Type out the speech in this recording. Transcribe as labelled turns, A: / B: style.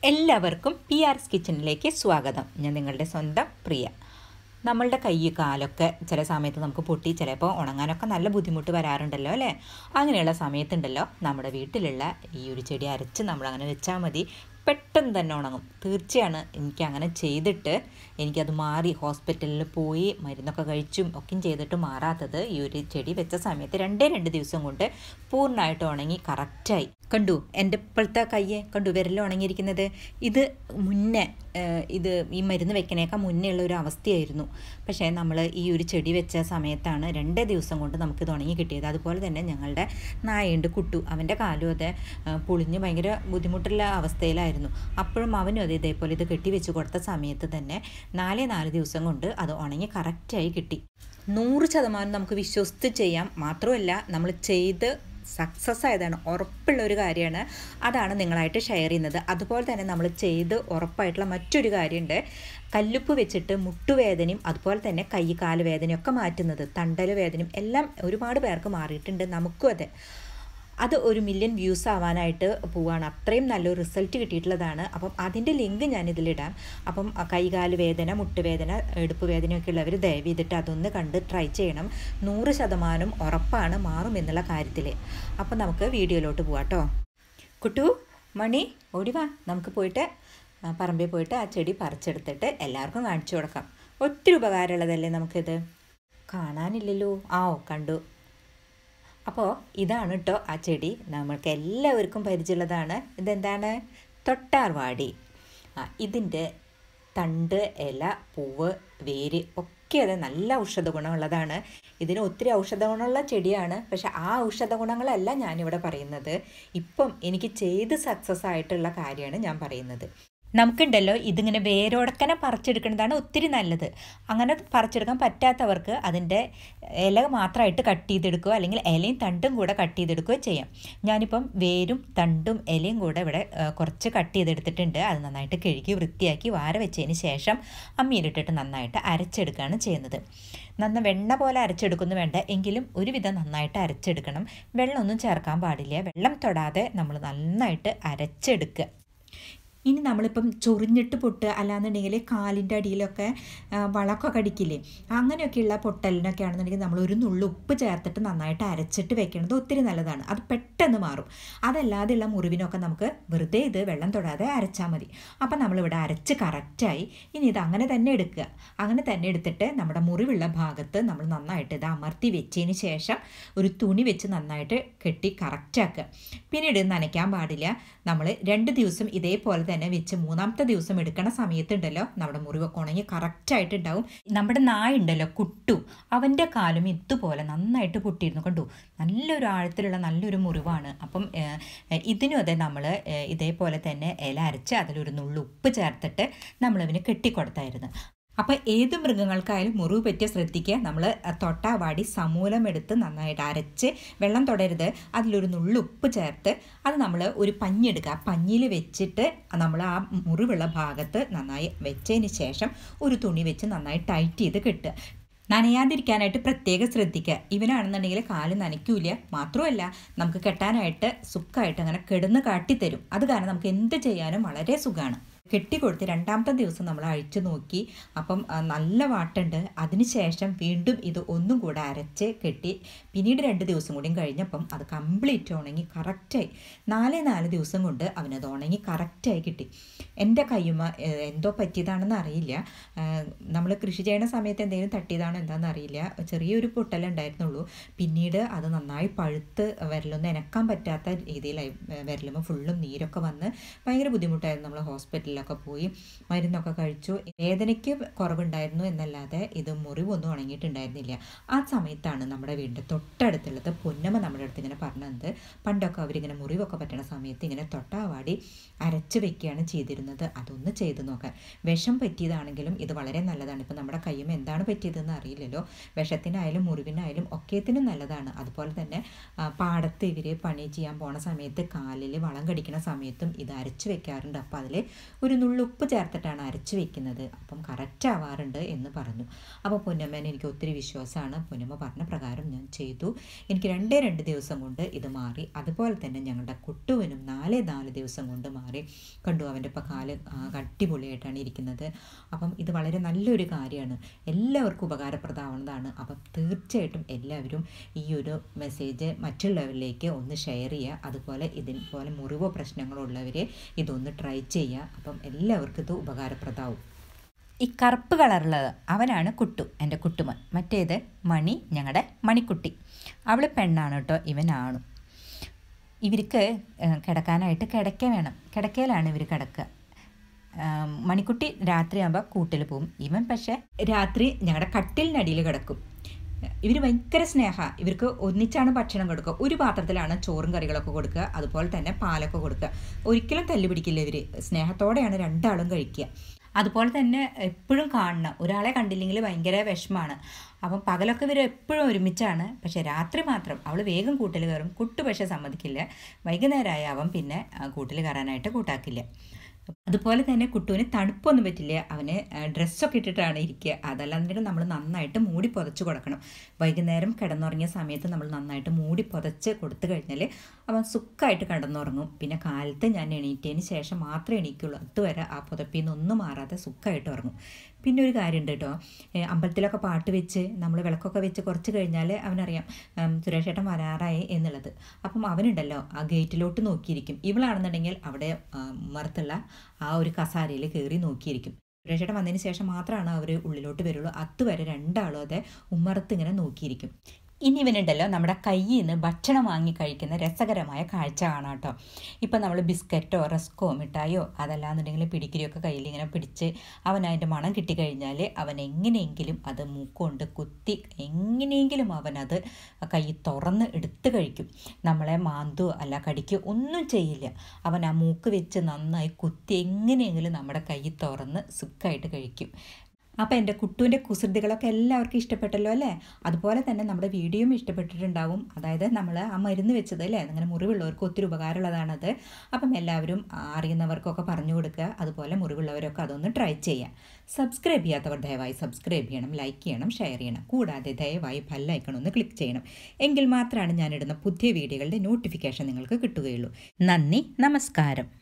A: എല്ലാവർക്കും പി ആർസ് കിച്ചണിലേക്ക് സ്വാഗതം ഞാൻ നിങ്ങളുടെ സ്വന്തം പ്രിയ നമ്മളുടെ കൈ കാലൊക്കെ ചില സമയത്ത് നമുക്ക് പൊട്ടി ചിലപ്പോൾ ഉണങ്ങാനൊക്കെ നല്ല ബുദ്ധിമുട്ട് വരാറുണ്ടല്ലോ അല്ലേ അങ്ങനെയുള്ള സമയത്തുണ്ടല്ലോ നമ്മുടെ വീട്ടിലുള്ള ഈ ഒരു ചെടി അരച്ച് നമ്മൾ അങ്ങനെ വെച്ചാൽ മതി പെട്ടെന്ന് തന്നെ ഉണങ്ങും തീർച്ചയാണ് എനിക്ക് അങ്ങനെ ചെയ്തിട്ട് എനിക്കത് മാറി ഹോസ്പിറ്റലിൽ പോയി മരുന്നൊക്കെ കഴിച്ചും ഒക്കെ ചെയ്തിട്ട് മാറാത്തത് ഈ ഒരു ചെടി വെച്ച സമയത്ത് രണ്ടേ രണ്ട് ദിവസം കൊണ്ട് പൂർണ്ണമായിട്ട് ഉണങ്ങി കറക്റ്റായി കണ്ടു എൻ്റെ ഇപ്പോഴത്തെ കയ്യെ കണ്ടു വിരൽ ഉണങ്ങിയിരിക്കുന്നത് ഇത് മുന്നേ ഏഹ്, ഇത് ഈ മരുന്ന് വെക്കണേക്കാൾ മുന്നേ ഉള്ള ഒരു അവസ്ഥയായിരുന്നു പക്ഷേ നമ്മൾ ഈ ഒരു ചെടി വെച്ച സമയത്താണ് രണ്ടേ ദിവസം കൊണ്ട് നമുക്കിത് ഉണങ്ങി കിട്ടിയത് അതുപോലെ തന്നെ ഞങ്ങളുടെ നായുണ്ട് കുട്ടു അവൻ്റെ കാലും അതെ ഏഹ്, പൊളിഞ്ഞ് ഭയങ്കര ബുദ്ധിമുട്ടുള്ള അവസ്ഥയിലായിരുന്നു അപ്പോഴും അവനും അതെ ഇതേപോലെ ഇത് കെട്ടി വെച്ച് കൊടുത്ത സമയത്ത് തന്നെ നാലേ നാല് ദിവസം കൊണ്ട് അത് ഉണങ്ങി കറക്റ്റായി കിട്ടി നൂറ് ശതമാനം നമുക്ക് വിശ്വസിച്ച് ചെയ്യാം മാത്രമല്ല നമ്മൾ ചെയ്ത് സക്സസ് ആയതാണ് ഉറപ്പുള്ള ഒരു കാര്യമാണ് അതാണ് നിങ്ങളായിട്ട് ഷെയർ ചെയ്യുന്നത് അതുപോലെ തന്നെ നമ്മൾ ചെയ്ത് ഉറപ്പായിട്ടുള്ള മറ്റൊരു കാര്യമുണ്ട് കല്ലുപ്പ് വെച്ചിട്ട് മുട്ടുവേദനയും അതുപോലെ തന്നെ കൈ കാല് വേദനയും ഒക്കെ മാറ്റുന്നത് തണ്ടൽ വേദനയും എല്ലാം ഒരുപാട് പേർക്ക് മാറിയിട്ടുണ്ട് നമുക്കും അതെ അത് ഒരു മില്യൺ വ്യൂസ് ആവാനായിട്ട് പോവാണ് അത്രയും നല്ലൊരു റിസൾട്ട് കിട്ടിയിട്ടുള്ളതാണ് അപ്പം അതിൻ്റെ ലിങ്ക് ഞാൻ ഇതിലിടാം അപ്പം അ, കൈകാല് വേദന മുട്ടുവേദന എടുപ്പ് വേദനയൊക്കെ ഉള്ളവർ ദയവ് ചെയ്തിട്ട് അതൊന്ന് കണ്ട് ട്രൈ ചെയ്യണം നൂറ് ശതമാനം ഉറപ്പാണ് മാറും എന്നുള്ള കാര്യത്തിൽ അപ്പം നമുക്ക് വീഡിയോയിലോട്ട് പോവാം കേട്ടോ കുട്ടു മണി ഓടി വാ നമുക്ക് പോയിട്ട് ആ, പറമ്പിൽ പോയിട്ട് ആ ചെടി പറിച്ചെടുത്തിട്ട് എല്ലാവർക്കും കാണിച്ചു കൊടുക്കാം ഒത്തിരി ഉപകാരമുള്ളതല്ലേ നമുക്കിത് കാണാനില്ലല്ലോ ആ ഓ കണ്ടു അപ്പോൾ ഇതാണ് കേട്ടോ ആ ചെടി നമ്മൾക്ക് എല്ലാവർക്കും പരിചയമുള്ളതാണ് ഇതെന്താണ് തൊട്ടാർവാടി ആ ഇതിൻ്റെ തണ്ട് ഇല പൂവ് വേര് ഒക്കെ അത് നല്ല ഔഷധ ഗുണമുള്ളതാണ് ഇതിന് ഒത്തിരി ഔഷധ ഗുണമുള്ള ചെടിയാണ് പക്ഷെ ആ ഔഷധ ഗുണങ്ങളല്ല ഞാനിവിടെ പറയുന്നത് ഇപ്പം എനിക്ക് ചെയ്ത് സക്സസ് ആയിട്ടുള്ള കാര്യമാണ് ഞാൻ പറയുന്നത് നമുക്കുണ്ടല്ലോ ഇതിങ്ങനെ വേരോടക്കനെ പറിച്ചെടുക്കുന്നതാണ് ഒത്തിരി നല്ലത് അങ്ങനെ പറിച്ചെടുക്കാൻ പറ്റാത്തവർക്ക് അതിൻ്റെ ഇല മാത്രമായിട്ട് കട്ട് ചെയ്തെടുക്കുകയോ അല്ലെങ്കിൽ ഇലയും തണ്ടും കൂടെ കട്ട് ചെയ്തെടുക്കുകയോ ചെയ്യാം ഞാനിപ്പം വേരും തണ്ടും ഇലയും കൂടെ ഇവിടെ ആ, കുറച്ച് കട്ട് ചെയ്തെടുത്തിട്ടുണ്ട് അത് നന്നായിട്ട് കഴുകി വൃത്തിയാക്കി വാര വെച്ചതിന് ശേഷം അമ്മിയിലിട്ടിട്ട് നന്നായിട്ട് അരച്ചെടുക്കുകയാണ് ചെയ്യുന്നത് നന്ന വെണ്ണ പോലെ അരച്ചെടുക്കുന്നു വേണ്ട എങ്കിലും ഒരുവിധം നന്നായിട്ട് അരച്ചെടുക്കണം വെള്ളമൊന്നും ചേർക്കാൻ പാടില്ല വെള്ളം തൊടാതെ നമ്മൾ നന്നായിട്ട് അരച്ചെടുക്കുക ഇനി നമ്മളിപ്പം ചൊറിഞ്ഞിട്ട് പൊട്ട് അല്ലാന്നുണ്ടെങ്കിൽ കാലിൻ്റെ അടിയിലൊക്കെ ആ, വളമൊക്കെ കടിക്കില്ലേ അങ്ങനെയൊക്കെയുള്ള പൊട്ടലിനൊക്കെ ആണെന്നുണ്ടെങ്കിൽ നമ്മൾ ഒരു നുള്ളു ഉപ്പ് ചേർത്തിട്ട് നന്നായിട്ട് അരച്ചിട്ട് വെക്കുന്നത് ഒത്തിരി നല്ലതാണ് അത് പെട്ടെന്ന് മാറും അതല്ലാതെയുള്ള മുറിവിനൊക്കെ നമുക്ക് വെറുതെ ഇത് വെള്ളം തൊടാതെ അരച്ചാൽ മതി അപ്പം നമ്മളിവിടെ അരച്ച് കറക്റ്റായി ഇനി ഇത് അങ്ങനെ തന്നെ എടുക്കുക അങ്ങനെ തന്നെ എടുത്തിട്ട് നമ്മുടെ മുറിവുള്ള ഭാഗത്ത് നമ്മൾ നന്നായിട്ട് ഇത് അമർത്തി വെച്ചതിന് ശേഷം ഒരു തുണി വെച്ച് നന്നായിട്ട് കെട്ടി കറക്റ്റാക്കുക പിന്നീട് ഇത് നനയ്ക്കാൻ പാടില്ല നമ്മൾ രണ്ട് ദിവസം ഇതേപോലെ തന്നെ വെച്ച് മൂന്നാമത്തെ ദിവസം എടുക്കണ സമയത്തുണ്ടല്ലോ നമ്മുടെ മുറിവൊക്കെ ഉണങ്ങി കറക്റ്റായിട്ട് ഉണ്ടാവും നമ്മുടെ നായുണ്ടല്ലോ കുട്ടു അവൻ്റെ കാലും ഇതുപോലെ നന്നായിട്ട് പൊട്ടിയിരുന്നു കണ്ടു നല്ലൊരു ആഴത്തിലുള്ള നല്ലൊരു മുറിവാണ് അപ്പം ഏഹ്, ഏഹ്, ഇതിനും അതെ നമ്മൾ ഇതേപോലെ തന്നെ ഇല അരച്ച് അതിലൊരു നുള്ളു ഉപ്പ് ചേർത്തിട്ട് നമ്മളവന് കെട്ടിക്കൊടുത്തായിരുന്നു അപ്പോൾ ഏത് മൃഗങ്ങൾക്കായാലും മുറിവ് പറ്റിയ ശ്രദ്ധിക്കുക നമ്മൾ തൊട്ടാവാടി സമൂലം എടുത്ത് നന്നായിട്ട് അരച്ച് വെള്ളം തൊടരുത് അതിലൊരു നുള്ളു ഉപ്പ് ചേർത്ത് അത് നമ്മൾ ഒരു പഞ്ഞി എടുക്കുക ആ പഞ്ഞിയിൽ വെച്ചിട്ട് നമ്മൾ ആ മുറിവുള്ള ഭാഗത്ത് നന്നായി വെച്ചതിന് ശേഷം ഒരു തുണി വെച്ച് നന്നായി ടൈറ്റ് ചെയ്ത് കെട്ടുക നനയാതിരിക്കാനായിട്ട് പ്രത്യേകം ശ്രദ്ധിക്കുക ഇവനാണെന്നുണ്ടെങ്കിൽ കാല് നനയ്ക്കൂല മാത്രമല്ല നമുക്ക് കെട്ടാനായിട്ട് സുഖമായിട്ട് അങ്ങനെ കിടന്ന് കാട്ടിത്തരും അത് കാരണം നമുക്ക് എന്ത് ചെയ്യാനും വളരെ സുഖമാണ് കെട്ടിക്കൊടുത്ത് രണ്ടാമത്തെ ദിവസം നമ്മൾ അഴിച്ചു നോക്കി അപ്പം ആ, നല്ല വാട്ടുണ്ട് അതിനുശേഷം വീണ്ടും ഇത് ഒന്നും കൂടെ അരച്ച് കെട്ടി പിന്നീട് രണ്ട് ദിവസം കൂടിയും കഴിഞ്ഞപ്പം അത് കംപ്ലീറ്റ് ഉണങ്ങി കറക്റ്റായി നാലേ നാല് ദിവസം കൊണ്ട് അവനത് ഉണങ്ങി കറക്റ്റായി കിട്ടി എൻ്റെ കയ്യുമ്മ ഏഹ്, എന്തോ പറ്റിയതാണെന്ന് അറിയില്ല നമ്മൾ കൃഷി ചെയ്യുന്ന സമയത്ത് എന്തെങ്കിലും തട്ടിയതാണോ എന്താണെന്ന് അറിയില്ല ചെറിയൊരു പൊട്ടലേ ഉണ്ടായിരുന്നുള്ളൂ പിന്നീട് അത് നന്നായി പഴുത്ത് വിരലൊന്നും എനക്കാൻ പറ്റാത്ത രീതിയിലായി വിരലുമ്പോൾ ഫുള്ളും നീരൊക്കെ വന്ന് ഭയങ്കര ബുദ്ധിമുട്ടായിരുന്നു നമ്മൾ ഹോസ്പിറ്റലിലൊക്കെ പോയി മരുന്നൊക്കെ കഴിച്ചു വേദനയ്ക്ക് കുറവുണ്ടായിരുന്നു എന്നല്ലാതെ ഇത് മുറിവൊന്നും ഉണങ്ങിയിട്ടുണ്ടായിരുന്നില്ല ആ സമയത്താണ് നമ്മുടെ വീടിൻ്റെ തൊട്ടടുത്തുള്ളത് പൊന്നമ്മ നമ്മുടെ അടുത്ത് ഇങ്ങനെ പറഞ്ഞത് പണ്ടൊക്കെ അവരിങ്ങനെ മുറിവൊക്കെ പറ്റണ സമയത്ത് ഇങ്ങനെ തൊട്ടാവാടി അരച്ച് വെക്കുകയാണ് ചെയ്തിരുന്നത് അതൊന്ന് ചെയ്ത് നോക്കാൻ വിഷം പറ്റിയതാണെങ്കിലും ഇത് വളരെ നല്ലതാണ് ഇപ്പം നമ്മുടെ കയ്യും എന്താണ് പറ്റിയതെന്ന് അറിയില്ലല്ലോ വിഷത്തിനായാലും മുറിവിനായാലും ഒക്കേത്തിനും നല്ലതാണ് അതുപോലെ തന്നെ ആ, പാടത്ത് ഇവർ പണി ചെയ്യാൻ പോണ സമയത്ത് കാലിൽ വളം കടിക്കുന്ന സമയത്തും ഇത് അരച്ച് വെക്കാറുണ്ട് അപ്പോൾ അതിൽ ഒരു ഒരു നുള്ളു ഉപ്പ് ചേർത്തിട്ടാണ് അരച്ച് വെക്കുന്നത് അപ്പം കറക്റ്റ് ആവാറുണ്ട് എന്ന് പറഞ്ഞു അപ്പോൾ പൊന്നമ്മേനെ എനിക്ക് ഒത്തിരി വിശ്വാസമാണ് പൊന്നമ്മ പറഞ്ഞ പ്രകാരം ഞാൻ ചെയ്തു എനിക്ക് രണ്ടേ രണ്ട് ദിവസം കൊണ്ട് ഇത് മാറി അതുപോലെ തന്നെ ഞങ്ങളുടെ കുട്ടുവിനും നാലേ നാല് ദിവസം കൊണ്ട് മാറി കണ്ടു അവൻ്റെ ഇപ്പോൾ കാല് അടിപൊളിയായിട്ടാണ് ഇരിക്കുന്നത് അപ്പം ഇത് വളരെ നല്ലൊരു കാര്യമാണ് എല്ലാവർക്കും ഉപകാരപ്രദമാവുന്നതാണ് അപ്പം തീർച്ചയായിട്ടും എല്ലാവരും ഈ ഒരു മെസ്സേജ് മറ്റുള്ളവരിലേക്ക് ഒന്ന് ഷെയർ ചെയ്യുക അതുപോലെ ഇതിപോലെ മുറിവോ പ്രശ്നങ്ങളോ ഉള്ളവർ ഇതൊന്ന് ട്രൈ ചെയ്യുക അപ്പം എല്ലാവർക്കും ഇത് ഉപകാരപ്രദമാവും ഈ കറുപ്പ് കളറുള്ളത് അവനാണ് കുട്ടു എൻ്റെ കുട്ടുമോൻ മറ്റേത് മണി ഞങ്ങളുടെ മണിക്കുട്ടി അവൾ പെണ്ണാണ് കേട്ടോ ഇവനാണു ഇവർക്ക് കിടക്കാനായിട്ട് കിടക്ക വേണം കിടക്കയിലാണ് ഇവർ കിടക്കുക മണിക്കുട്ടി രാത്രിയാകുമ്പോൾ കൂട്ടിൽ പോവും ഇവൻ പക്ഷേ രാത്രി ഞങ്ങളുടെ കട്ടിലിനടിയിൽ കിടക്കും ഇവർ ഭയങ്കര സ്നേഹ ഇവർക്ക് ഒന്നിച്ചാണ് ഭക്ഷണം കൊടുക്കുക ഒരു പാത്രത്തിലാണ് ചോറും കറികളൊക്കെ കൊടുക്കുക അതുപോലെ തന്നെ പാലൊക്കെ കൊടുക്കുക ഒരിക്കലും തല്ലു പിടിക്കില്ല ഇവർ സ്നേഹത്തോടെയാണ് രണ്ടാളും കഴിക്കുക അതുപോലെ തന്നെ എപ്പോഴും കാണണം ഒരാളെ കണ്ടില്ലെങ്കിൽ ഭയങ്കര വിഷമാണ് അപ്പം പകലൊക്കെ ഇവർ എപ്പോഴും ഒരുമിച്ചാണ് പക്ഷേ രാത്രി മാത്രം അവൾ വേഗം കൂട്ടിൽ കയറും കുട്ടു പക്ഷേ സമ്മതിക്കില്ല വൈകുന്നേരമായ അവൻ പിന്നെ കൂട്ടിൽ കയറാനായിട്ട് കൂട്ടാക്കില്ല അതുപോലെ തന്നെ കുട്ടുവിന് തണുപ്പൊന്നും പറ്റില്ല അവന് ഡ്രസ്സൊക്കെ ഇട്ടിട്ടാണ് ഇരിക്കുക അതല്ലാന്നിട്ട് നമ്മൾ നന്നായിട്ട് മൂടി പുതച്ച് കൊടുക്കണം വൈകുന്നേരം കിടന്നുറങ്ങിയ സമയത്ത് നമ്മൾ നന്നായിട്ട് മൂടി പുതച്ച് കൊടുത്തു കഴിഞ്ഞാൽ അവൻ സുഖമായിട്ട് കിടന്നുറങ്ങും പിന്നെ കാലത്ത് ഞാൻ എണീറ്റതിന് ശേഷം മാത്രമേ എണീക്കുള്ളൂ അതുവരെ ആ പുതപ്പിൽ നിന്നൊന്നും മാറാതെ സുഖമായിട്ട് ഉറങ്ങും പിന്നെ ഒരു കാര്യമുണ്ട് കേട്ടോ അമ്പലത്തിലൊക്കെ പാട്ട് വെച്ച് നമ്മൾ വിളക്കൊക്കെ വെച്ച് കുറച്ച് കഴിഞ്ഞാൽ അവനറിയാം സുരേഷേട്ടൻ വരാറായി എന്നുള്ളത് അപ്പം അവനുണ്ടല്ലോ ആ ഗേറ്റിലോട്ട് നോക്കിയിരിക്കും ഇവളാണെന്നുണ്ടെങ്കിൽ അവിടെ മറത്തുള്ള ആ ഒരു കസാരയിൽ കയറി നോക്കിയിരിക്കും സുരേഷേട്ടൻ വന്നതിന് ശേഷം മാത്രമാണ് അവർ ഉള്ളിലോട്ട് വരുള്ളൂ അതുവരെ രണ്ടാളും അതെ ഉമ്മറത്ത് ഇങ്ങനെ നോക്കിയിരിക്കും ഇനി ഇവനുണ്ടല്ലോ നമ്മുടെ കയ്യിൽ നിന്ന് ഭക്ഷണം വാങ്ങി കഴിക്കുന്ന രസകരമായ കാഴ്ച കാണാം കേട്ടോ ഇപ്പം നമ്മൾ ബിസ്ക്കറ്റോ റസ്കോ മിഠായോ അതല്ലാന്നുണ്ടെങ്കിൽ പിടിക്കിരിയൊക്കെ കയ്യിൽ ഇങ്ങനെ പിടിച്ച് അവൻ അതിൻ്റെ മണം കിട്ടിക്കഴിഞ്ഞാൽ അവൻ എങ്ങനെയെങ്കിലും അത് മൂക്കൊണ്ട് കുത്തി എങ്ങനെയെങ്കിലും അവനത് കൈ തുറന്ന് എടുത്ത് കഴിക്കും നമ്മളെ മാന്തോ അല്ല കടിക്കോ ഒന്നും ചെയ്യില്ല അവൻ ആ മൂക്ക് വെച്ച് നന്നായി കുത്തി എങ്ങനെയെങ്കിലും നമ്മുടെ കൈ തുറന്ന് സുഖമായിട്ട് കഴിക്കും അപ്പോൾ എൻ്റെ കുട്ടുവിൻ്റെ കുസൃതികളൊക്കെ എല്ലാവർക്കും ഇഷ്ടപ്പെട്ടല്ലോ അല്ലേ അതുപോലെ തന്നെ നമ്മുടെ വീഡിയോയും ഇഷ്ടപ്പെട്ടിട്ടുണ്ടാവും അതായത് നമ്മൾ ആ മരുന്ന് വെച്ചത് അല്ലേ അങ്ങനെ മുറിവുള്ളവർക്ക് ഒത്തിരി ഉപകാരമുള്ളതാണത് അപ്പം എല്ലാവരും അറിയുന്നവർക്കൊക്കെ പറഞ്ഞു കൊടുക്കുക അതുപോലെ മുറിവുള്ളവരൊക്കെ അതൊന്ന് ട്രൈ ചെയ്യാം സബ്സ്ക്രൈബ് ചെയ്യാത്തവർ ദയവായി സബ്സ്ക്രൈബ് ചെയ്യണം ലൈക്ക് ചെയ്യണം ഷെയർ ചെയ്യണം കൂടാതെ ദയവായി ബെല്ലൈക്കൺ ഒന്ന് ക്ലിക്ക് ചെയ്യണം എങ്കിൽ മാത്രമാണ് ഞാനിടുന്ന പുതിയ വീഡിയോകളുടെ നോട്ടിഫിക്കേഷൻ നിങ്ങൾക്ക് കിട്ടുകയുള്ളൂ നന്ദി നമസ്കാരം